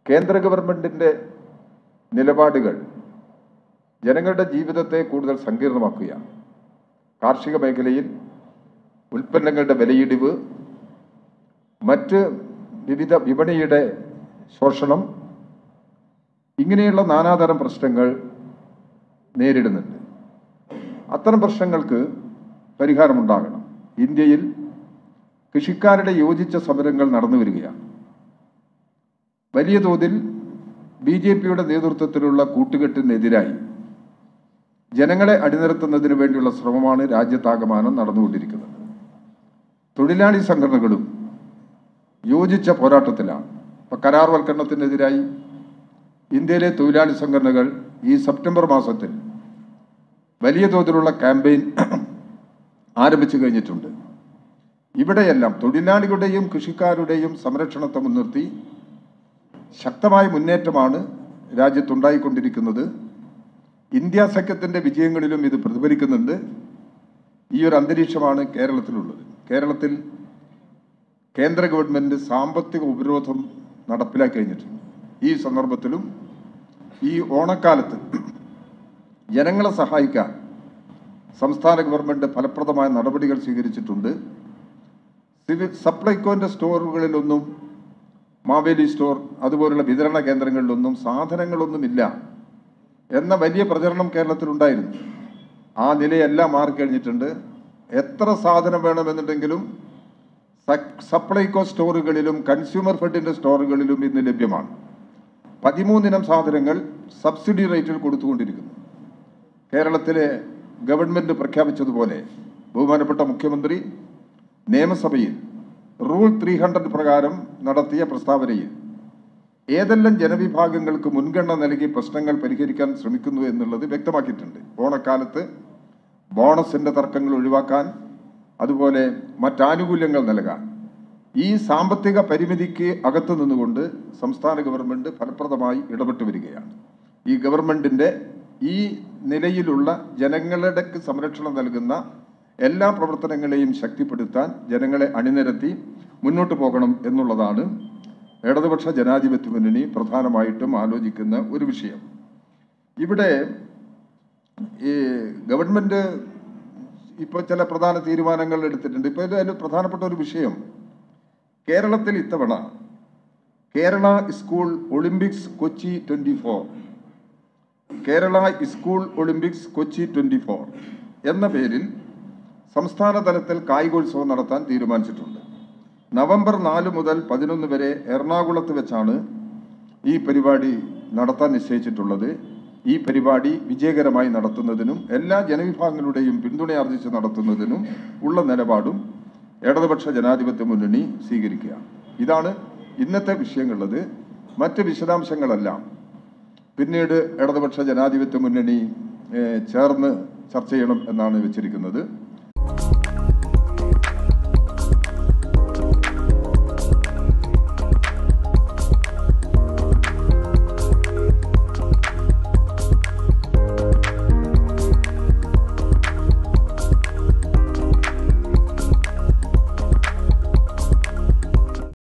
കേന്ദ്ര ഗവൺമെന്റിന്റെ നിലപാടുകൾ ജനങ്ങളുടെ ജീവിതത്തെ കൂടുതൽ സങ്കീർണമാക്കുകയാണ് കാർഷിക മേഖലയിൽ ഉൽപ്പന്നങ്ങളുടെ വിലയിടിവ് മറ്റ് വിവിധ വിപണിയുടെ ശോഷണം ഇങ്ങനെയുള്ള നാനാതരം പ്രശ്നങ്ങൾ നേരിടുന്നുണ്ട് അത്തരം പ്രശ്നങ്ങൾക്ക് പരിഹാരമുണ്ടാകണം ഇന്ത്യയിൽ കൃഷിക്കാരുടെ യോജിച്ച സമരങ്ങൾ നടന്നു വരികയാണ് വലിയ തോതിൽ ബി ജെ പിയുടെ നേതൃത്വത്തിലുള്ള കൂട്ടുകെട്ടിനെതിരായി ജനങ്ങളെ അണിനിരത്തുന്നതിന് വേണ്ടിയുള്ള ശ്രമമാണ് രാജ്യത്താകമാനം നടന്നുകൊണ്ടിരിക്കുന്നത് തൊഴിലാളി സംഘടനകളും യോജിച്ച പോരാട്ടത്തിലാണ് ഇപ്പൊ കരാർവൽക്കരണത്തിനെതിരായി ഇന്ത്യയിലെ തൊഴിലാളി സംഘടനകൾ ഈ സെപ്റ്റംബർ മാസത്തിൽ വലിയ തോതിലുള്ള ക്യാമ്പയിൻ ആരംഭിച്ചു കഴിഞ്ഞിട്ടുണ്ട് ഇവിടെയെല്ലാം തൊഴിലാളികളുടെയും കൃഷിക്കാരുടെയും സംരക്ഷണത്തെ മുൻനിർത്തി ശക്തമായ മുന്നേറ്റമാണ് രാജ്യത്തുണ്ടായിക്കൊണ്ടിരിക്കുന്നത് ഇന്ത്യ സഖ്യത്തിന്റെ വിജയങ്ങളിലും ഇത് പ്രതിഫലിക്കുന്നുണ്ട് ഈ ഒരു അന്തരീക്ഷമാണ് കേരളത്തിലുള്ളത് കേരളത്തിൽ കേന്ദ്ര ഗവൺമെന്റ് സാമ്പത്തിക ഉപരോധം നടപ്പിലാക്കി കഴിഞ്ഞിട്ടുണ്ട് ഈ സന്ദർഭത്തിലും ഈ ഓണക്കാലത്ത് ജനങ്ങളെ സഹായിക്കാൻ സംസ്ഥാന ഗവൺമെന്റ് ഫലപ്രദമായ നടപടികൾ സ്വീകരിച്ചിട്ടുണ്ട് സിവിൽ സപ്ലൈകോന്റെ സ്റ്റോറുകളിലൊന്നും മാവേലി സ്റ്റോർ അതുപോലുള്ള വിതരണ കേന്ദ്രങ്ങളിലൊന്നും സാധനങ്ങളൊന്നുമില്ല എന്ന വലിയ പ്രചരണം കേരളത്തിലുണ്ടായിരുന്നു ആ നിലയെല്ലാം മാറിക്കഴിഞ്ഞിട്ടുണ്ട് എത്ര സാധനം വേണമെന്നുണ്ടെങ്കിലും സ- സപ്ലൈകോ സ്റ്റോറുകളിലും കൺസ്യൂമർ ഫെഡിന്റെ സ്റ്റോറുകളിലും ഇന്ന് ലഭ്യമാണ് പതിമൂന്നിനം സാധനങ്ങൾ സബ്സിഡി റേറ്റിൽ കൊടുത്തുകൊണ്ടിരിക്കുന്നു കേരളത്തിലെ ഗവൺമെന്റ് പ്രഖ്യാപിച്ചതുപോലെ ബഹുമാനപ്പെട്ട മുഖ്യമന്ത്രി നിയമസഭയിൽ റൂൾ ത്രീ ഹൺഡ്രഡ് പ്രകാരം നടത്തിയ പ്രസ്താവനയിൽ ഏതെല്ലാം ജനവിഭാഗങ്ങൾക്ക് മുൻഗണന നൽകി പ്രശ്നങ്ങൾ പരിഹരിക്കാൻ ശ്രമിക്കുന്നു എന്നുള്ളത് വ്യക്തമാക്കിയിട്ടുണ്ട് ഓണക്കാലത്ത് ബോണസിന്റെ തർക്കങ്ങൾ ഒഴിവാക്കാൻ അതുപോലെ മറ്റാനുകൂല്യങ്ങൾ നൽകാൻ ഈ സാമ്പത്തിക പരിമിതിക്ക് അകത്തു നിന്നുകൊണ്ട് സംസ്ഥാന ഗവൺമെന്റ് ഫലപ്രദമായി ഇടപെട്ടു വരികയാണ് ഈ ഗവൺമെന്റിന്റെ ഈ നിലയിലുള്ള ജനങ്ങളുടെ സംരക്ഷണം നൽകുന്ന എല്ലാ പ്രവർത്തനങ്ങളെയും ശക്തിപ്പെടുത്താൻ ജനങ്ങളെ അണിനിരത്തി മുന്നോട്ട് പോകണം എന്നുള്ളതാണ് ഇടതുപക്ഷ ജനാധിപത്യ മുന്നണി പ്രധാനമായിട്ടും ആലോചിക്കുന്ന ഒരു വിഷയം ഇവിടെ ഈ ഗവൺമെന്റ് ഇപ്പോൾ ചില പ്രധാന തീരുമാനങ്ങൾ എടുത്തിട്ടുണ്ട് ഇപ്പോൾ ഇതിൽ പ്രധാനപ്പെട്ട ഒരു വിഷയം കേരളത്തിൽ ഇത്തവണ Kerala school Olympics Kochi twenty four Kerala school Olympics Kochi twenty four എന്ന പേരിൽ സംസ്ഥാന തലത്തിൽ കായികോത്സവം നടത്താൻ തീരുമാനിച്ചിട്ടുണ്ട് നവംബർ നാല് മുതൽ പതിനൊന്ന് വരെ എറണാകുളത്ത് വെച്ചാണ് ഈ പരിപാടി നടത്താൻ നിശ്ചയിച്ചിട്ടുള്ളത് ഈ പരിപാടി വിജയകരമായി നടത്തുന്നതിനും എല്ലാ ജനവിഭാഗങ്ങളുടെയും പിന്തുണയാർജിച്ച് നടത്തുന്നതിനും ഉള്ള നിലപാടും ഇടതുപക്ഷ ജനാധിപത്യ മുന്നണി സ്വീകരിക്കുക ഇതാണ് ഇന്നത്തെ വിഷയങ്ങളുള്ളത് മറ്റ് വിശദാംശങ്ങളെല്ലാം പിന്നീട് ഇടതുപക്ഷ ജനാധിപത്യ മുന്നണി ഏഹ്, ചേർന്ന് ചർച്ച ചെയ്യണം എന്നാണ് വെച്ചിരിക്കുന്നത്